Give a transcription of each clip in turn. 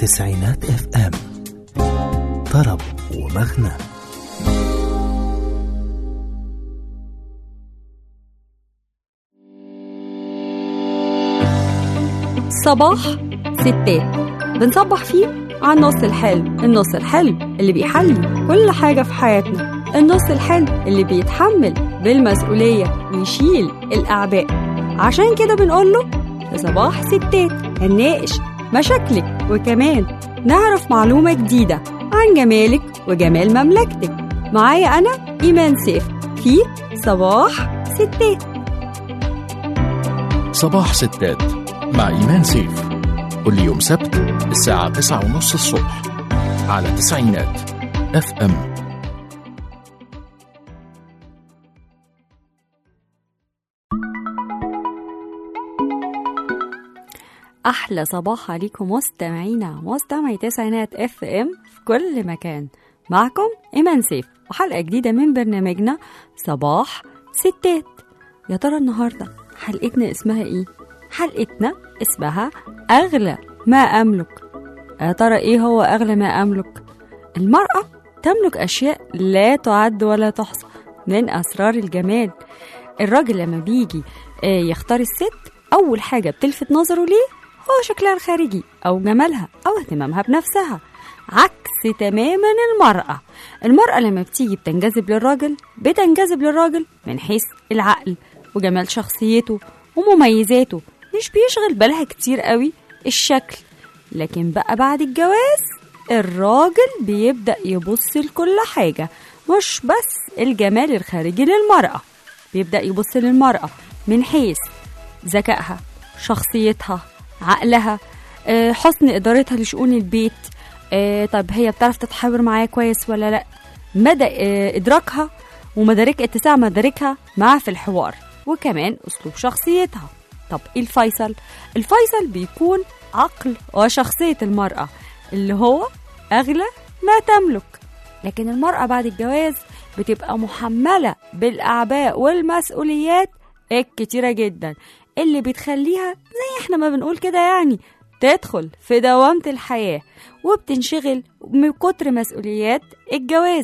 تسعينات اف ام طرب ومغنى صباح ستات بنصبح فيه على النص الحلو النص الحلو اللي بيحلي كل حاجة في حياتنا النص الحلو اللي بيتحمل بالمسؤولية ويشيل الأعباء عشان كده بنقول له في صباح ستات هنناقش مشاكلك وكمان نعرف معلومة جديدة عن جمالك وجمال مملكتك معايا أنا إيمان سيف في صباح ستات صباح ستات مع إيمان سيف كل يوم سبت الساعة تسعة ونص الصبح على تسعينات اف ام احلى صباح عليكم مستمعينا مستمعي تسعينات اف ام في كل مكان معكم ايمان سيف وحلقه جديده من برنامجنا صباح ستات يا ترى النهارده حلقتنا اسمها ايه حلقتنا اسمها اغلى ما املك يا ترى ايه هو اغلى ما املك المراه تملك اشياء لا تعد ولا تحصى من اسرار الجمال الراجل لما بيجي آه، يختار الست اول حاجه بتلفت نظره ليه هو شكلها الخارجي أو جمالها أو اهتمامها بنفسها عكس تماما المرأة المرأة لما بتيجي بتنجذب للراجل بتنجذب للراجل من حيث العقل وجمال شخصيته ومميزاته مش بيشغل بالها كتير قوي الشكل لكن بقى بعد الجواز الراجل بيبدأ يبص لكل حاجة مش بس الجمال الخارجي للمرأة بيبدأ يبص للمرأة من حيث ذكائها شخصيتها عقلها آه، حسن إدارتها لشؤون البيت آه، طب هي بتعرف تتحاور معايا كويس ولا لا مدى آه، إدراكها ومدارك اتساع مداركها معاه في الحوار وكمان أسلوب شخصيتها طب إيه الفيصل؟ الفيصل بيكون عقل وشخصية المرأة اللي هو أغلى ما تملك لكن المرأة بعد الجواز بتبقى محملة بالأعباء والمسؤوليات الكتيرة جدا اللي بتخليها زي احنا ما بنقول كده يعني تدخل في دوامة الحياة وبتنشغل من كتر مسؤوليات الجواز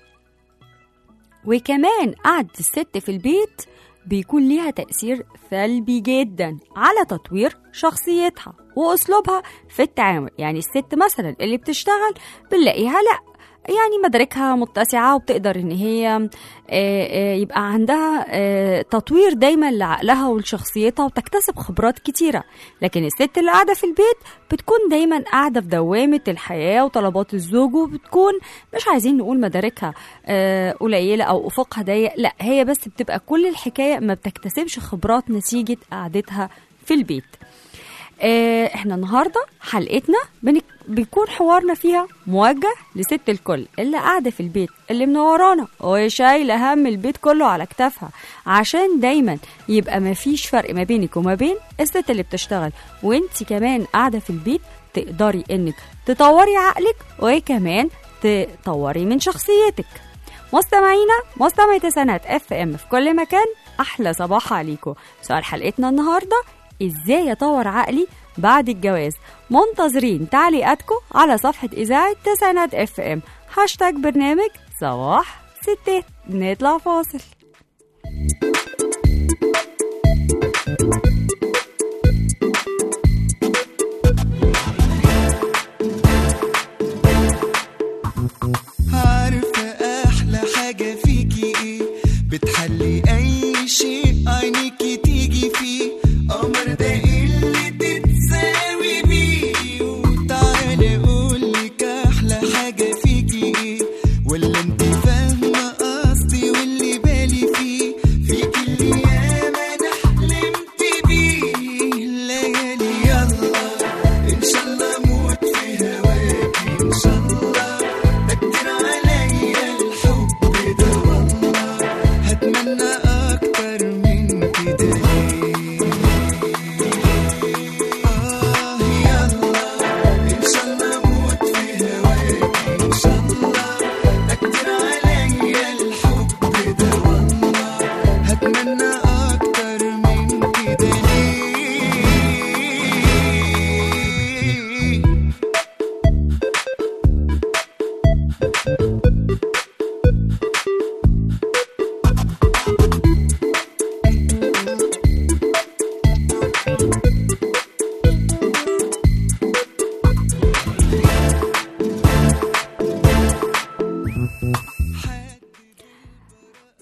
وكمان قعدة الست في البيت بيكون ليها تأثير سلبي جدا على تطوير شخصيتها وأسلوبها في التعامل يعني الست مثلا اللي بتشتغل بنلاقيها لأ يعني مداركها متسعة وبتقدر إن هي آه، آه، يبقى عندها آه، تطوير دايما لعقلها ولشخصيتها وتكتسب خبرات كتيرة لكن الست اللي قاعدة في البيت بتكون دايما قاعدة في دوامة الحياة وطلبات الزوج وبتكون مش عايزين نقول مداركها آه، قليلة أو أفقها ضيق لا هي بس بتبقى كل الحكاية ما بتكتسبش خبرات نتيجة قعدتها في البيت آه، احنا النهارده حلقتنا بنك... بيكون حوارنا فيها موجه لست الكل اللي قاعده في البيت اللي منورانا وشايله هم البيت كله على كتافها عشان دايما يبقى ما فيش فرق ما بينك وما بين الست اللي بتشتغل وانت كمان قاعده في البيت تقدري انك تطوري عقلك وكمان تطوري من شخصيتك مستمعينا مستمعي تسعينات اف ام في كل مكان احلى صباح عليكم سؤال حلقتنا النهارده ازاي اطور عقلي بعد الجواز منتظرين تعليقاتكم على صفحة إذاعة تسعينات اف ام هاشتاج برنامج صباح ستات نطلع فاصل عارفة أحلى حاجة فيكي إيه بتحلي أي شيء عينيكي تيجي فيه قمر ده اللي تتساوي بيه وتعالي أقولك أحلى حاجة فيكي إيه ولا أنت فاهمة قصدي واللي بالي فيه فيكي اللي ياما أنا حلمت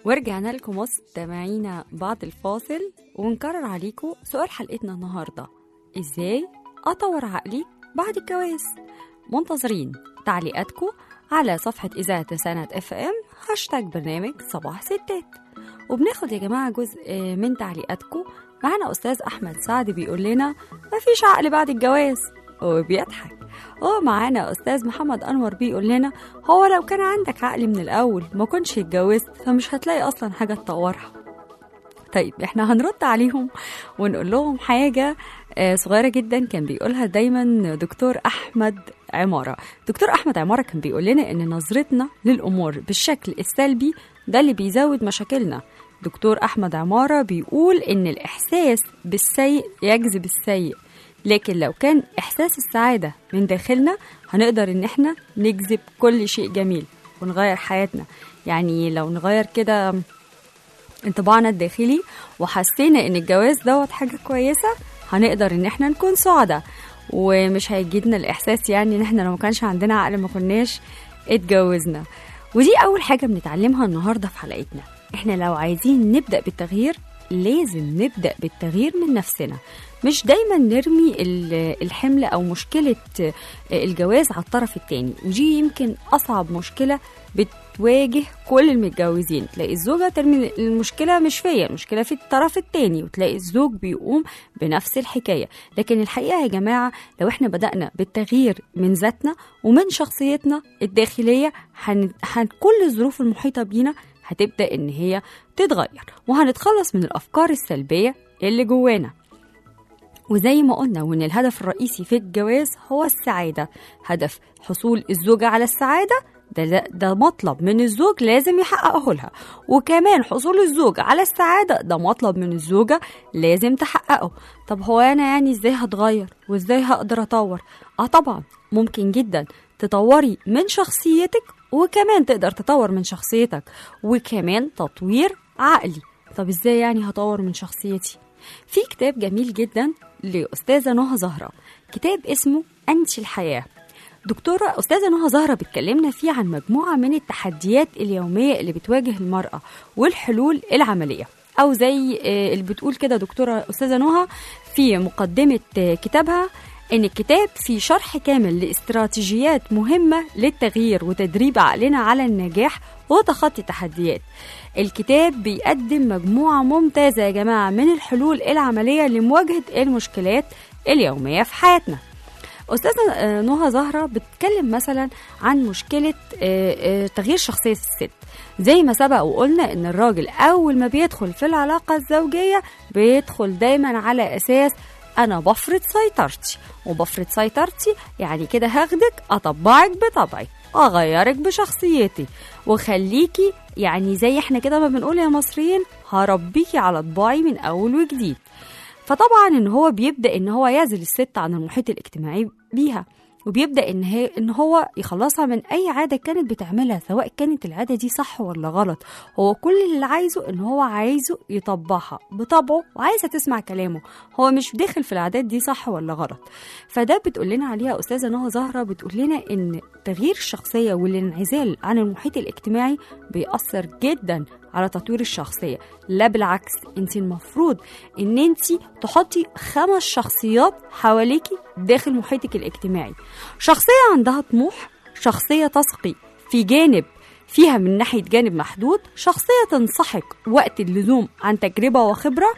ورجعنا لكم مستمعينا بعد الفاصل ونكرر عليكم سؤال حلقتنا النهارده ازاي اطور عقلي بعد الجواز منتظرين تعليقاتكم على صفحة إذاعة سنة اف ام هاشتاج برنامج صباح ستات وبناخد يا جماعة جزء من تعليقاتكم معنا أستاذ أحمد سعد بيقول لنا مفيش عقل بعد الجواز وبيضحك ومعانا أستاذ محمد أنور بيقول لنا هو لو كان عندك عقل من الأول ما كنتش اتجوزت فمش هتلاقي أصلا حاجة تطورها طيب احنا هنرد عليهم ونقول لهم حاجة آه، صغيرة جدا كان بيقولها دايما دكتور أحمد عمارة دكتور أحمد عمارة كان بيقول لنا إن نظرتنا للأمور بالشكل السلبي ده اللي بيزود مشاكلنا دكتور أحمد عمارة بيقول إن الإحساس بالسيء يجذب السيء لكن لو كان إحساس السعادة من داخلنا هنقدر إن إحنا نجذب كل شيء جميل ونغير حياتنا يعني لو نغير كده انطباعنا الداخلي وحسينا ان الجواز دوت حاجه كويسه هنقدر ان احنا نكون سعداء ومش هيجينا الاحساس يعني ان احنا لو ما كانش عندنا عقل ما كناش اتجوزنا ودي اول حاجه بنتعلمها النهارده في حلقتنا احنا لو عايزين نبدا بالتغيير لازم نبدا بالتغيير من نفسنا مش دايما نرمي ال- الحمل او مشكله الجواز على الطرف التاني ودي يمكن اصعب مشكله بتواجه كل المتجوزين تلاقي الزوجه ترمي المشكله مش فيا المشكله في الطرف التاني وتلاقي الزوج بيقوم بنفس الحكايه لكن الحقيقه يا جماعه لو احنا بدانا بالتغيير من ذاتنا ومن شخصيتنا الداخليه هن... هن... كل الظروف المحيطه بينا هتبدا ان هي تتغير وهنتخلص من الافكار السلبيه اللي جوانا وزي ما قلنا وان الهدف الرئيسي في الجواز هو السعاده هدف حصول الزوجه على السعاده ده, ده, ده مطلب من الزوج لازم يحققه لها وكمان حصول الزوج على السعاده ده مطلب من الزوجه لازم تحققه طب هو انا يعني ازاي هتغير وازاي هقدر اطور اه طبعا ممكن جدا تطوري من شخصيتك وكمان تقدر تطور من شخصيتك وكمان تطوير عقلي طب ازاي يعني هطور من شخصيتي في كتاب جميل جدا لأستاذة نهى زهرة كتاب اسمه أنت الحياة دكتورة أستاذة نهى زهرة بتكلمنا فيه عن مجموعة من التحديات اليومية اللي بتواجه المرأة والحلول العملية أو زي آه، اللي بتقول كده دكتورة أستاذة نهى في مقدمة آه، كتابها إن الكتاب فيه شرح كامل لاستراتيجيات مهمة للتغيير وتدريب عقلنا على النجاح وتخطي التحديات الكتاب بيقدم مجموعة ممتازة يا جماعة من الحلول العملية لمواجهة المشكلات اليومية في حياتنا أستاذة آه، نهى زهرة بتتكلم مثلا عن مشكلة آه، آه، تغيير شخصية الست زي ما سبق وقلنا إن الراجل أول ما بيدخل في العلاقة الزوجية بيدخل دايما على أساس أنا بفرض سيطرتي وبفرض سيطرتي يعني كده هاخدك أطبعك بطبعي أغيرك بشخصيتي وخليكي يعني زي احنا كده ما بنقول يا مصريين هربيكي على طباعي من أول وجديد فطبعا ان هو بيبدا ان هو يعزل الست عن المحيط الاجتماعي بيها وبيبدا ان هي ان هو يخلصها من اي عاده كانت بتعملها سواء كانت العاده دي صح ولا غلط هو كل اللي عايزه ان هو عايزه يطبعها بطبعه وعايزه تسمع كلامه هو مش داخل في العادات دي صح ولا غلط فده بتقول لنا عليها استاذه نهى زهره بتقول لنا ان تغيير الشخصيه والانعزال عن المحيط الاجتماعي بيأثر جدا على تطوير الشخصيه لا بالعكس انت المفروض ان انت تحطي خمس شخصيات حواليكي داخل محيطك الاجتماعي شخصيه عندها طموح شخصيه تسقي في جانب فيها من ناحيه جانب محدود شخصيه تنصحك وقت اللزوم عن تجربه وخبره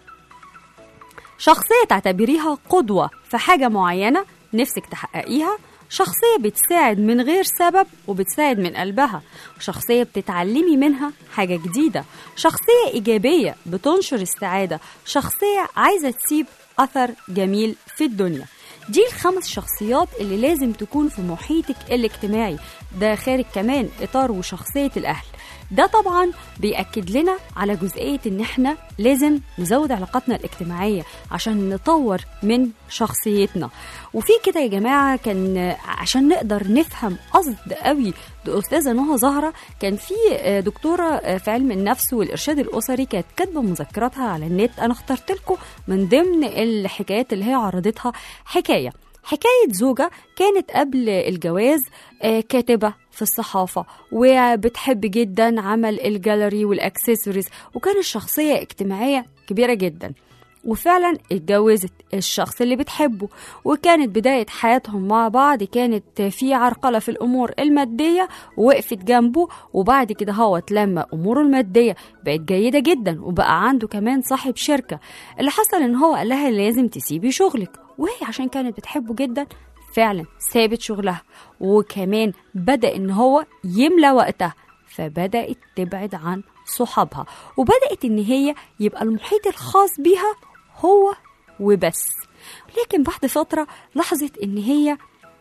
شخصية تعتبريها قدوة في حاجة معينة نفسك تحققيها شخصية بتساعد من غير سبب وبتساعد من قلبها شخصية بتتعلمي منها حاجة جديدة شخصية إيجابية بتنشر السعادة شخصية عايزة تسيب أثر جميل في الدنيا دي الخمس شخصيات اللي لازم تكون في محيطك الاجتماعي ده خارج كمان إطار وشخصية الأهل ده طبعا بيأكد لنا على جزئية إن إحنا لازم نزود علاقاتنا الاجتماعية عشان نطور من شخصيتنا وفي كده يا جماعة كان عشان نقدر نفهم قصد قوي أستاذة نهى زهرة كان في دكتورة في علم النفس والإرشاد الأسري كانت كاتبة مذكراتها على النت أنا اخترت لكم من ضمن الحكايات اللي هي عرضتها حكاية حكاية زوجة كانت قبل الجواز آه، كاتبة في الصحافة وبتحب جدا عمل الجاليري والأكسسوارز وكانت شخصية اجتماعية كبيرة جدا وفعلا اتجوزت الشخص اللي بتحبه وكانت بداية حياتهم مع بعض كانت في عرقلة في الأمور المادية ووقفت جنبه وبعد كده هوت لما أموره المادية بقت جيدة جدا وبقى عنده كمان صاحب شركة اللي حصل إن هو قال لها لازم تسيبي شغلك وهي عشان كانت بتحبه جدا فعلا سابت شغلها وكمان بدأ إن هو يملى وقتها فبدأت تبعد عن صحابها وبدأت إن هي يبقى المحيط الخاص بيها هو وبس لكن بعد فترة لاحظت إن هي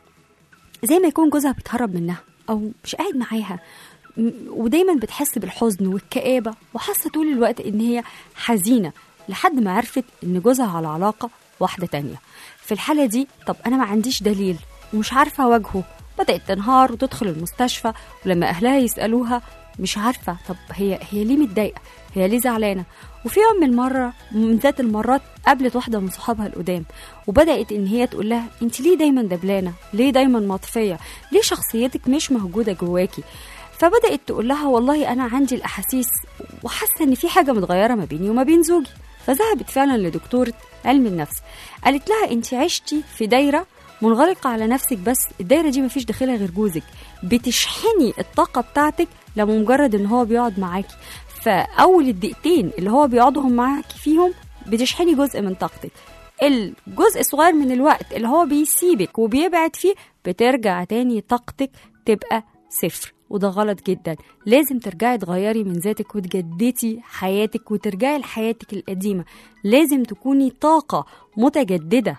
زي ما يكون جوزها بيتهرب منها أو مش قاعد معاها م- ودايما بتحس بالحزن والكآبة وحاسة طول الوقت إن هي حزينة لحد ما عرفت إن جوزها على علاقة واحدة تانية في الحالة دي طب أنا ما عنديش دليل ومش عارفة أواجهه بدأت تنهار وتدخل المستشفى ولما أهلها يسألوها مش عارفة طب هي هي ليه متضايقة هي ليه زعلانة وفي يوم من المرة من ذات المرات قابلت واحدة من صحابها القدام وبدأت إن هي تقول لها أنت ليه دايما دبلانة ليه دايما مطفية ليه شخصيتك مش موجودة جواكي فبدأت تقول لها والله أنا عندي الأحاسيس وحاسة إن في حاجة متغيرة ما بيني وما بين زوجي فذهبت فعلا لدكتورة علم النفس قالت لها أنت عشتي في دايرة منغلقة على نفسك بس الدايرة دي مفيش داخلها غير جوزك بتشحني الطاقة بتاعتك لما مجرد ان هو بيقعد معاكي فأول الدقيقتين اللي هو بيقعدهم معاكي فيهم بتشحني جزء من طاقتك الجزء الصغير من الوقت اللي هو بيسيبك وبيبعد فيه بترجع تاني طاقتك تبقى صفر وده غلط جدا لازم ترجعي تغيري من ذاتك وتجددي حياتك وترجعي لحياتك القديمة لازم تكوني طاقة متجددة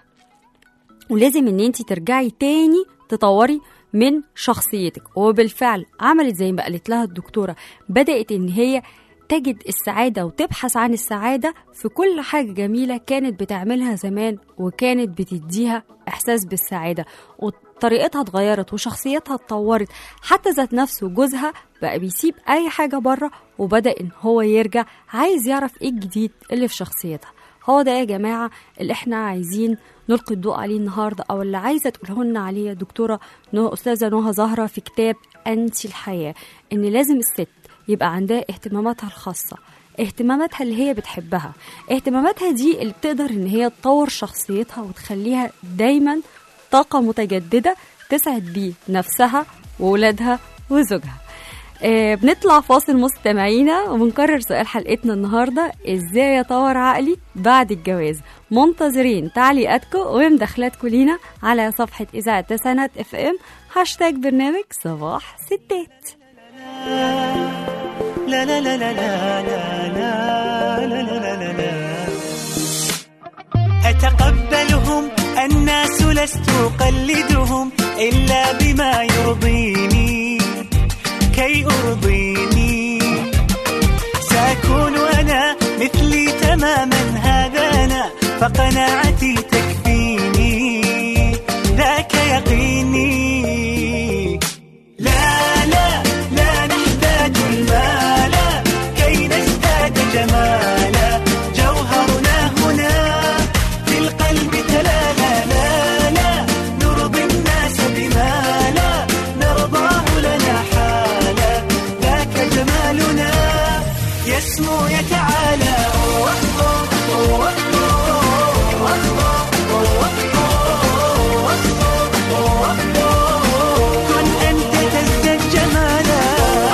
ولازم ان انت ترجعي تاني تطوري من شخصيتك وبالفعل عملت زي ما قالت لها الدكتورة بدأت ان هي تجد السعادة وتبحث عن السعادة في كل حاجة جميلة كانت بتعملها زمان وكانت بتديها إحساس بالسعادة وطريقتها اتغيرت وشخصيتها اتطورت حتى ذات نفسه جوزها بقى بيسيب أي حاجة بره وبدأ إن هو يرجع عايز يعرف إيه الجديد اللي في شخصيتها هو ده يا جماعة اللي احنا عايزين نلقي الضوء عليه النهاردة أو اللي عايزة تقوله لنا عليه يا دكتورة نو أستاذة نهى زهرة في كتاب أنت الحياة إن لازم الست يبقى عندها اهتماماتها الخاصة اهتماماتها اللي هي بتحبها اهتماماتها دي اللي بتقدر ان هي تطور شخصيتها وتخليها دايما طاقة متجددة تسعد بيه نفسها وولادها وزوجها آه بنطلع فاصل مستمعينا وبنكرر سؤال حلقتنا النهاردة ازاي اطور عقلي بعد الجواز منتظرين تعليقاتكم ومداخلاتكم لينا على صفحة إذاعة تسعينات اف ام هاشتاج برنامج صباح ستات لا لا لا لا لا لا لا لا لا لا لا أتقبلهم الناس لست أقلدهم إلا بما يرضيني كي أرضيني سأكون أنا مثلي تماما هذا أنا فقناعتي تكفيني ذاك يقيني لا لا لا نحتاج المال كي نزداد جمالا جوهرنا هنا في القلب تلالا لا لا نرضي الناس بما لا نرضاه لنا حالا ذاك جمالنا يسمو يتعالى كن أنت تزداد جمالا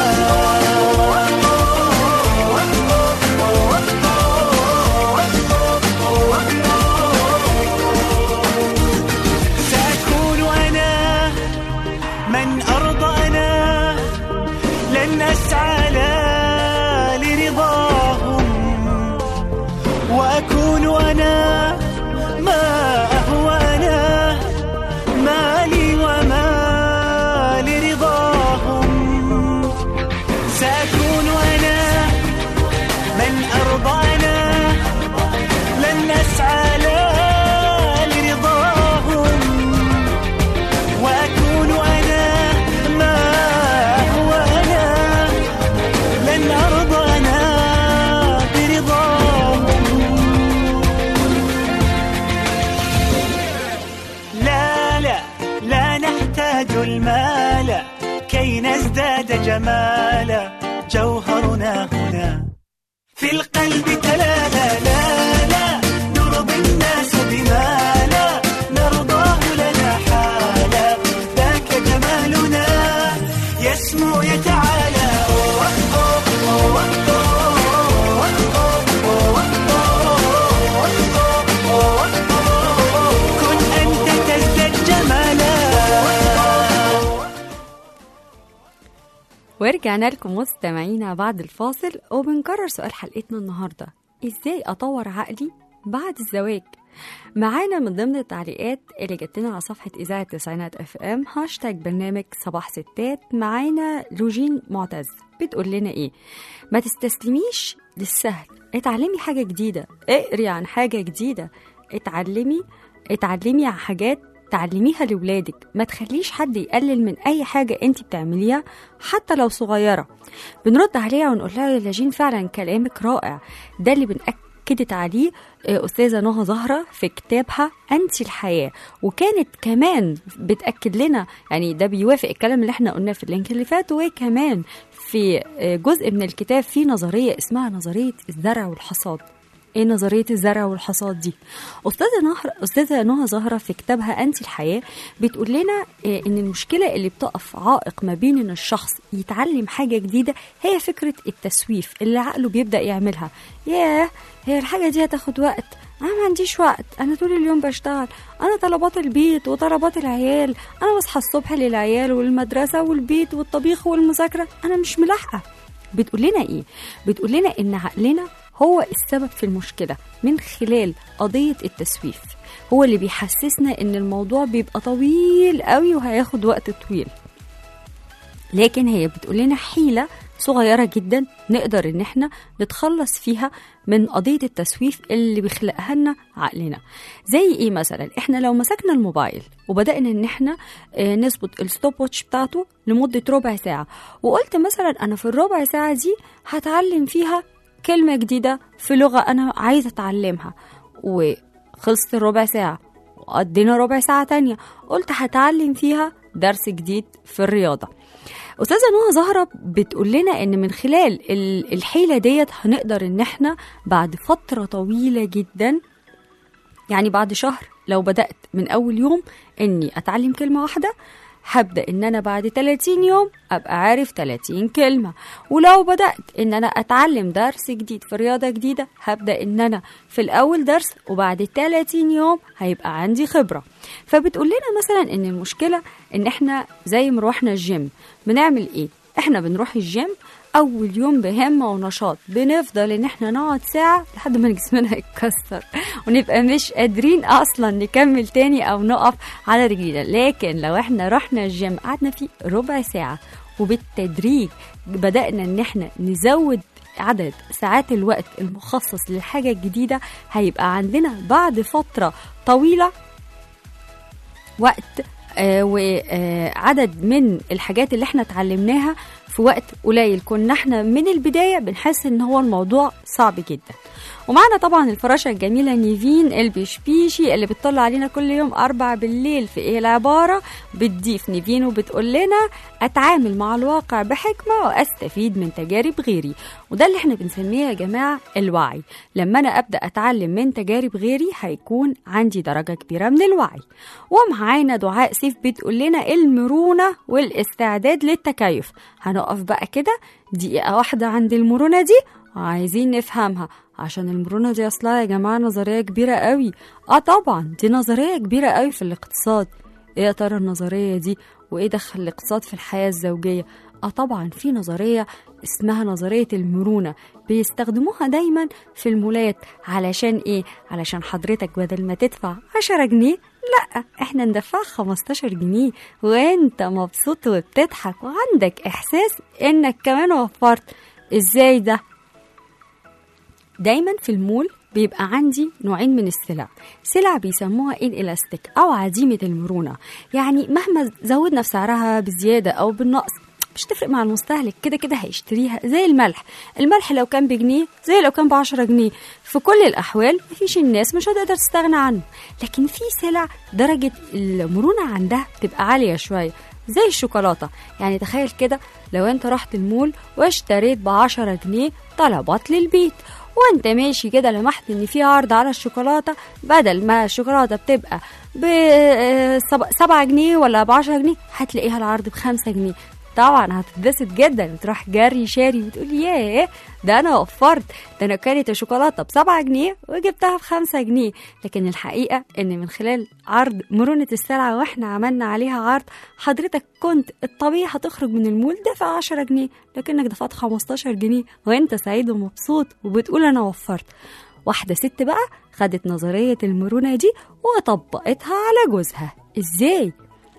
سأكون أنا من أرضى أنا لن أسعى لا لرضاهم وأكون أنا ما أهوى أنا ما لي وما لرضاهم سأكون أنا من أرضى أنا لن أسعى لا لرضاهم وأكون أنا ما هو أنا لن أرضى أنا برضاهم لا لا لا نحتاج المال كي نزداد ازداد جمالا جوهرنا هنا في القلب تلالا لا لا نرضي الناس بما لا نرضاه لنا حالا ذاك جمالنا يسمو يتعالى أوه أوه أوه أوه أوه أوه أوه كن أنت تزداد جمالا ورجعنا لكم مستمعينا بعد الفاصل وبنكرر سؤال حلقتنا النهارده ازاي اطور عقلي بعد الزواج معانا من ضمن التعليقات اللي جت لنا على صفحه اذاعه تسعينات اف ام هاشتاج برنامج صباح ستات معانا لوجين معتز بتقول لنا ايه ما تستسلميش للسهل اتعلمي حاجه جديده اقري عن حاجه جديده اتعلمي اتعلمي عن حاجات تعلميها لولادك ما تخليش حد يقلل من اي حاجه انت بتعمليها حتى لو صغيره بنرد عليها ونقول لها يا لاجين فعلا كلامك رائع ده اللي بنأكدت عليه آه، أستاذة نهى زهرة في كتابها أنت الحياة وكانت كمان بتأكد لنا يعني ده بيوافق الكلام اللي احنا قلناه في اللينك اللي فات وكمان في آه، جزء من الكتاب في نظرية اسمها نظرية الزرع والحصاد ايه نظريه الزرع والحصاد دي استاذه نهر استاذه نهى زهره في كتابها انت الحياه بتقول لنا آه، ان المشكله اللي بتقف عائق ما بين ان الشخص يتعلم حاجه جديده هي فكره التسويف اللي عقله بيبدا يعملها ياه هي الحاجه دي هتاخد وقت انا ما عنديش وقت انا طول اليوم بشتغل انا طلبات البيت وطلبات العيال انا بصحى الصبح للعيال والمدرسه والبيت والطبيخ والمذاكره انا مش ملاحقه بتقول لنا ايه بتقول لنا ان عقلنا هو السبب في المشكله من خلال قضيه التسويف هو اللي بيحسسنا ان الموضوع بيبقى طويل قوي وهياخد وقت طويل لكن هي بتقول لنا حيله صغيره جدا نقدر ان احنا نتخلص فيها من قضيه التسويف اللي بيخلقها لنا عقلنا زي ايه مثلا احنا لو مسكنا الموبايل وبدانا ان احنا آه، نظبط الستوب واتش بتاعته لمده ربع ساعه وقلت مثلا انا في الربع ساعه دي هتعلم فيها كلمه جديده في لغه انا عايزه اتعلمها وخلصت الربع ساعه وقضينا ربع ساعه تانية قلت هتعلم فيها درس جديد في الرياضه استاذه نهى زهره بتقول لنا ان من خلال ال- الحيله ديت هنقدر ان احنا بعد فتره طويله جدا يعني بعد شهر لو بدات من اول يوم اني اتعلم كلمه واحده هبدا ان انا بعد 30 يوم ابقى عارف 30 كلمه ولو بدات ان انا اتعلم درس جديد في رياضه جديده هبدا ان انا في الاول درس وبعد 30 يوم هيبقى عندي خبره فبتقول لنا مثلا ان المشكله ان احنا زي ما روحنا الجيم بنعمل ايه احنا بنروح الجيم اول يوم بهمه ونشاط بنفضل ان احنا نقعد ساعه لحد ما جسمنا يتكسر ونبقى مش قادرين اصلا نكمل تاني او نقف على رجلينا لكن لو احنا رحنا الجيم قعدنا فيه ربع ساعه وبالتدريج بدانا ان احنا نزود عدد ساعات الوقت المخصص للحاجة الجديدة هيبقى عندنا بعد فترة طويلة وقت آه، وعدد من الحاجات اللي احنا اتعلمناها في وقت قليل كنا احنا من البداية بنحس ان هو الموضوع صعب جدا ومعنا طبعا الفراشة الجميلة نيفين البشبيشي اللي بتطلع علينا كل يوم أربع بالليل في ايه العبارة بتضيف نيفين وبتقول لنا أتعامل مع الواقع بحكمة وأستفيد من تجارب غيري وده اللي احنا بنسميه يا جماعة الوعي لما أنا أبدأ أتعلم من تجارب غيري هيكون عندي درجة كبيرة من الوعي ومعانا دعاء سيف بتقول لنا المرونة والاستعداد للتكيف هنقف بقى كده دقيقة واحدة عند المرونة دي عايزين نفهمها عشان المرونة دي أصلها يا جماعة نظرية كبيرة قوي اه طبعا دي نظرية كبيرة قوي في الاقتصاد ايه يا ترى النظرية دي وايه دخل الاقتصاد في الحياة الزوجية اه طبعا في نظرية اسمها نظرية المرونة بيستخدموها دايما في المولات علشان ايه علشان حضرتك بدل ما تدفع 10 جنيه لا احنا ندفع 15 جنيه وانت مبسوط وبتضحك وعندك احساس انك كمان وفرت ازاي ده دايما في المول بيبقى عندي نوعين من السلع سلع بيسموها ان الاستيك او عديمه المرونه يعني مهما زودنا في سعرها بزياده او بالنقص مش تفرق مع المستهلك كده كده هيشتريها زي الملح الملح لو كان بجنيه زي لو كان بعشرة جنيه في كل الأحوال مفيش الناس مش هتقدر تستغنى عنه لكن في سلع درجة المرونة عندها بتبقى عالية شوية زي الشوكولاته يعني تخيل كده لو انت رحت المول واشتريت بعشرة جنيه طلبات للبيت وانت ماشي كده لمحت ان في عرض على الشوكولاته بدل ما الشوكولاته بتبقى ب 7 جنيه ولا ب 10 جنيه هتلاقيها العرض ب 5 جنيه طبعا هتتبسط جدا وتروح جري شاري وتقول ياه ده انا وفرت ده انا كانت الشوكولاته ب 7 جنيه وجبتها ب 5 جنيه لكن الحقيقه ان من خلال عرض مرونه السلعه واحنا عملنا عليها عرض حضرتك كنت الطبيعي هتخرج من المول دافع 10 جنيه لكنك دفعت 15 جنيه وانت سعيد ومبسوط وبتقول انا وفرت واحده ست بقى خدت نظريه المرونه دي وطبقتها على جوزها ازاي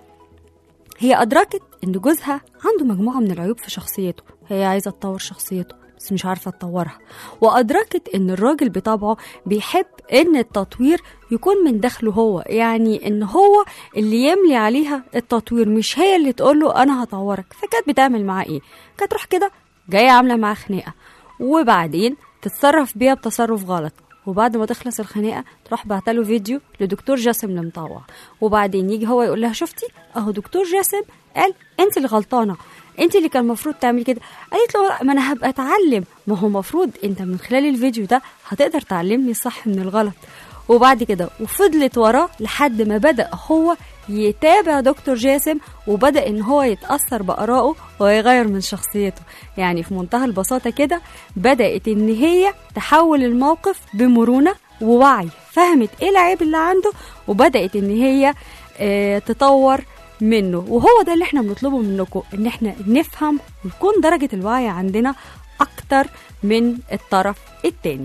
هي أدركت إن جوزها عنده مجموعة من العيوب في شخصيته هي عايزة تطور شخصيته بس مش عارفة تطورها وأدركت إن الراجل بطبعه بيحب إن التطوير يكون من داخله هو يعني إن هو اللي يملي عليها التطوير مش هي اللي تقوله أنا هطورك فكانت بتعمل معاه إيه كانت تروح كده جاية عاملة معاه خناقة وبعدين تتصرف بيها بتصرف غلط وبعد ما تخلص الخناقه تروح بعتله فيديو لدكتور جاسم المطوع وبعدين يجي هو يقول لها شفتي اهو دكتور جاسم قال انت اللي غلطانه انت اللي كان المفروض تعملي كده قالت له لا، ما انا هبقى اتعلم ما هو المفروض انت من خلال الفيديو ده هتقدر تعلمني الصح من الغلط وبعد كده وفضلت وراه لحد ما بدأ هو يتابع دكتور جاسم وبدأ ان هو يتأثر بآرائه ويغير من شخصيته يعني في منتهى البساطة كده بدأت ان هي تحول الموقف بمرونة ووعي فهمت ايه العيب اللي عنده وبدأت ان هي آه، تطور منه وهو ده اللي احنا بنطلبه منكم ان احنا نفهم ويكون درجة الوعي عندنا اكتر من الطرف التاني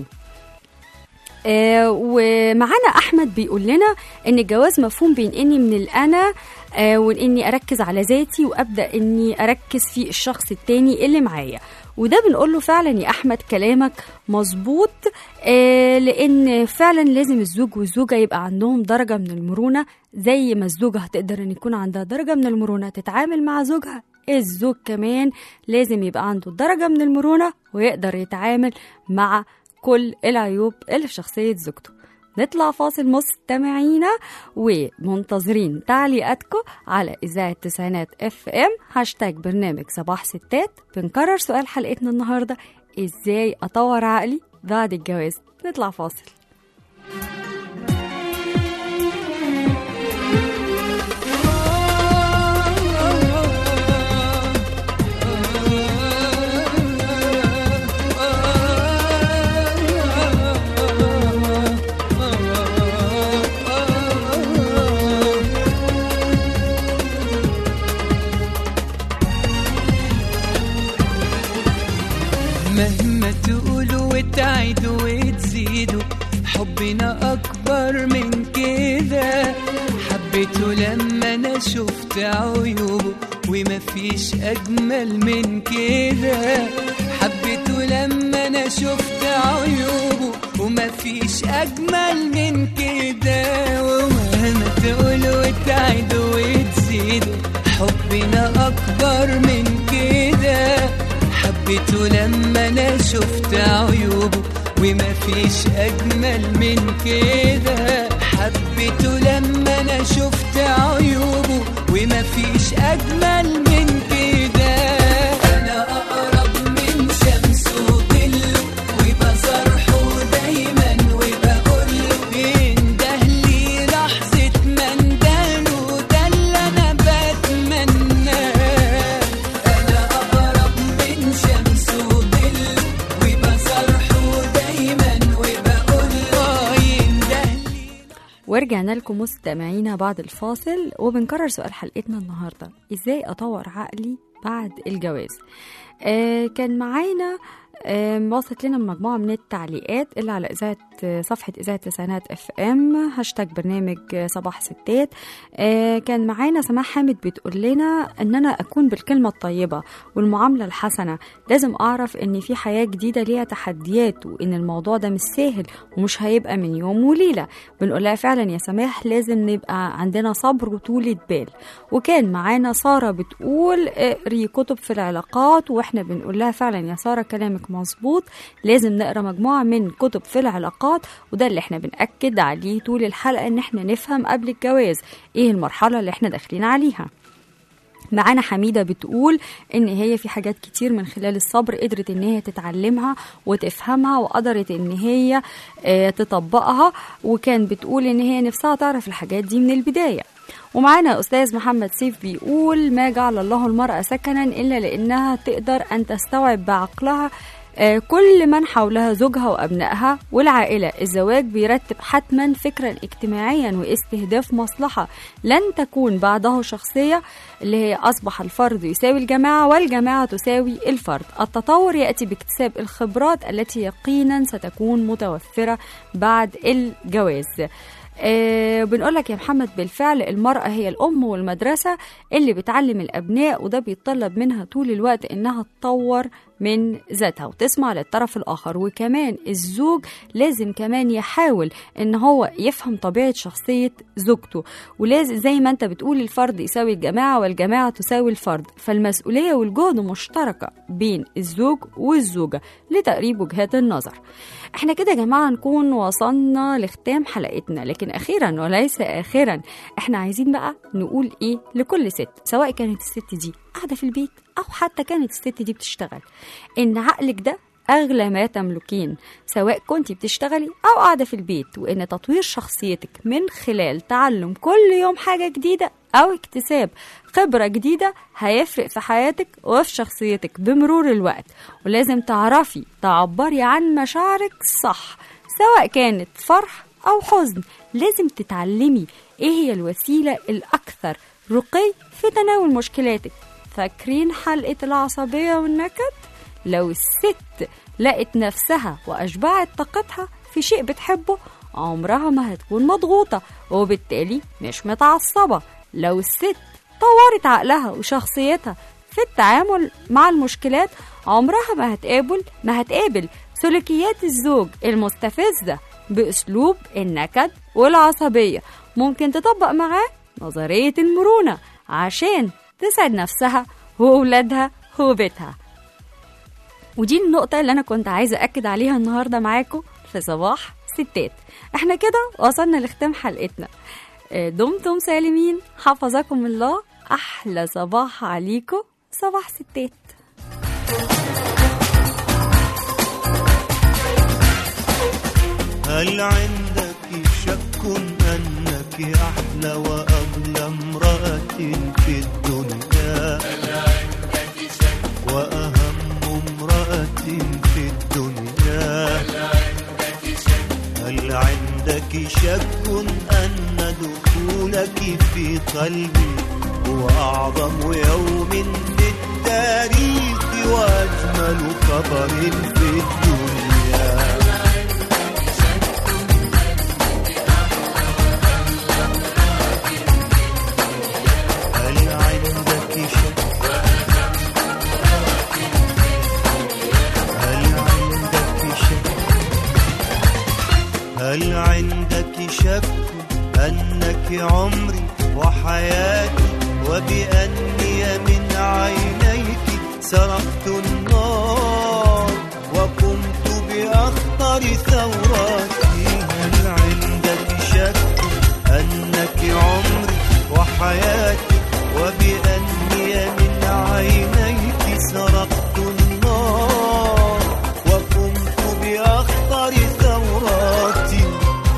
آه ومعانا احمد بيقول لنا ان الجواز مفهوم بينقلني من الانا آه وان اني اركز على ذاتي وابدا اني اركز في الشخص التاني اللي معايا وده بنقول له فعلا يا احمد كلامك مظبوط آه لان فعلا لازم الزوج والزوجه يبقى عندهم درجه من المرونه زي ما الزوجه هتقدر ان يكون عندها درجه من المرونه تتعامل مع زوجها الزوج كمان لازم يبقى عنده درجه من المرونه ويقدر يتعامل مع كل العيوب اللي في شخصية زوجته نطلع فاصل مستمعينا ومنتظرين تعليقاتكم على إذاعة تسعينات اف ام هاشتاج برنامج صباح ستات بنكرر سؤال حلقتنا النهاردة ازاي اطور عقلي بعد الجواز نطلع فاصل مهما تقولوا وتعيدوا وتزيدوا حبنا أكبر من كده حبيته لما أنا شفت عيوبه ومفيش أجمل من كده حبيته لما أنا شفت عيوبه ومفيش أجمل من كده ومهما تقولوا وتعيدوا وتزيدوا حبنا أكبر من كده حبيته لما انا شفت عيوبه وما فيش اجمل من كده حبيته لما انا شفت عيوبه وما فيش اجمل من كده انا اقرب من شمس وظله وبصرحه دايما وبقول له انده لي لحظه ما اندهله ده اللي انا بتمناه أنا أقرب من شمس وظل وبصرحه دايما وبقول له يندهلي ورجعنا لكم مستمعينا بعد الفاصل وبنكرر سؤال حلقتنا النهارده ازاي اطور عقلي بعد الجواز آه كان معانا آه وصلت لنا مجموعة من التعليقات اللي على إذاعة آه، صفحة إذاعة تسعينات اف ام هاشتاج برنامج آه، صباح ستات آه كان معانا سماح حامد بتقول لنا إن أنا أكون بالكلمة الطيبة والمعاملة الحسنة لازم أعرف إن في حياة جديدة ليها تحديات وإن الموضوع ده مش سهل ومش هيبقى من يوم وليلة بنقول لها فعلا يا سماح لازم نبقى عندنا صبر وطولة بال وكان معانا سارة بتقول اقري كتب في العلاقات واحنا بنقول لها فعلا يا سارة كلامك مظبوط لازم نقرا مجموعة من كتب في العلاقات وده اللي احنا بنأكد عليه طول الحلقة ان احنا نفهم قبل الجواز ايه المرحلة اللي احنا داخلين عليها معانا حميدة بتقول إن هي في حاجات كتير من خلال الصبر قدرت إن هي تتعلمها وتفهمها وقدرت إن هي آه، تطبقها وكان بتقول إن هي نفسها تعرف الحاجات دي من البداية ومعانا أستاذ محمد سيف بيقول ما جعل الله المرأة سكنا إلا لأنها تقدر أن تستوعب بعقلها آه، كل من حولها زوجها وأبنائها والعائلة الزواج بيرتب حتما فكرا اجتماعيا واستهداف مصلحة لن تكون بعده شخصية اللي هي أصبح الفرد يساوي الجماعة والجماعة تساوي الفرد التطور يأتي باكتساب الخبرات التي يقينا ستكون متوفرة بعد الجواز آه بنقول لك يا محمد بالفعل المرأة هي الأم والمدرسة اللي بتعلم الأبناء وده بيتطلب منها طول الوقت إنها تطور من ذاتها وتسمع للطرف الآخر وكمان الزوج لازم كمان يحاول إن هو يفهم طبيعة شخصية زوجته ولازم زي ما أنت بتقول الفرد يساوي الجماعة والجماعة تساوي الفرد فالمسؤولية والجهد مشتركة بين الزوج والزوجة لتقريب وجهات النظر احنا كده يا جماعة نكون وصلنا لختام حلقتنا لكن أخيرا وليس آخرا احنا عايزين بقى نقول ايه لكل ست سواء كانت الست دي قاعدة في البيت أو حتى كانت الست دي بتشتغل إن عقلك ده أغلى ما تملكين سواء كنت بتشتغلي أو قاعدة في البيت وإن تطوير شخصيتك من خلال تعلم كل يوم حاجة جديدة أو اكتساب خبرة جديدة هيفرق في حياتك وفي شخصيتك بمرور الوقت ولازم تعرفي تعبري عن مشاعرك صح سواء كانت فرح أو حزن لازم تتعلمي إيه هي الوسيلة الأكثر رقي في تناول مشكلاتك فاكرين حلقة العصبية والنكد؟ لو الست لقت نفسها وأشبعت طاقتها في شيء بتحبه عمرها ما هتكون مضغوطة وبالتالي مش متعصبة لو الست طورت عقلها وشخصيتها في التعامل مع المشكلات عمرها ما هتقابل ما هتقابل سلوكيات الزوج المستفزة بأسلوب النكد والعصبية ممكن تطبق معاه نظرية المرونة عشان تسعد نفسها وأولادها وبيتها ودي النقطة اللي أنا كنت عايزة أكد عليها النهاردة معاكم في صباح ستات احنا كده وصلنا لختام حلقتنا آه، دمتم سالمين حفظكم الله أحلى صباح عليكم صباح ستات هل عندك شك أنك أحلى وأغلى امرأة في الدنيا وأهم امرأة في الدنيا هل عندك شك أن دخولك في قلبي هو أعظم يوم في التاريخ وأجمل خبر في الدنيا هل عندك شك هل عندك شك هل عندك شك أنك عمري وحياتي وبأني من عينيك سرقت النار وقمت بأخطر ثوراتي هل عندك شك أنك عمري وحياتي وبأني من عينيك سرقت النار وقمت بأخطر ثوراتي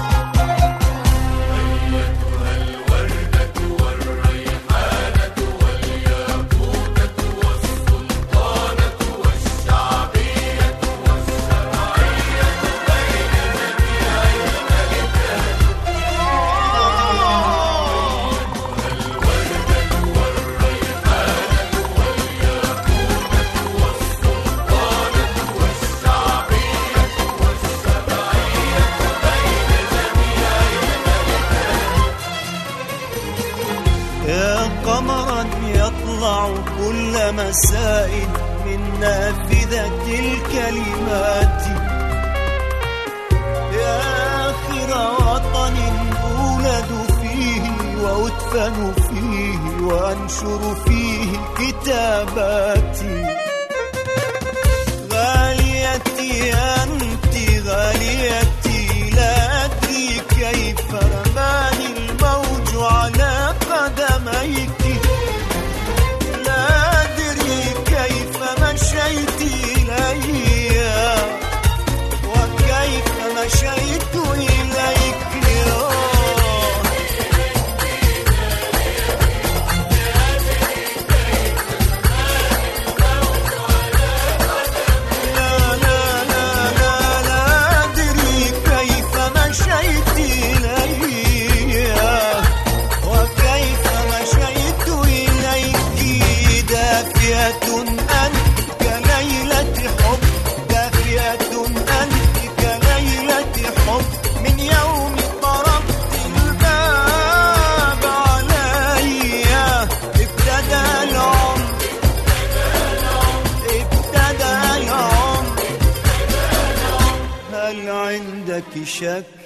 يا قمرا يطلع كل مساء من نافذة الكلمات يا آخر وطن أولد فيه وأدفن فيه وأنشر فيه كتاباتي غاليتي أنت غاليتي لا أدري كيف رماني الموج على قدميك عندك شك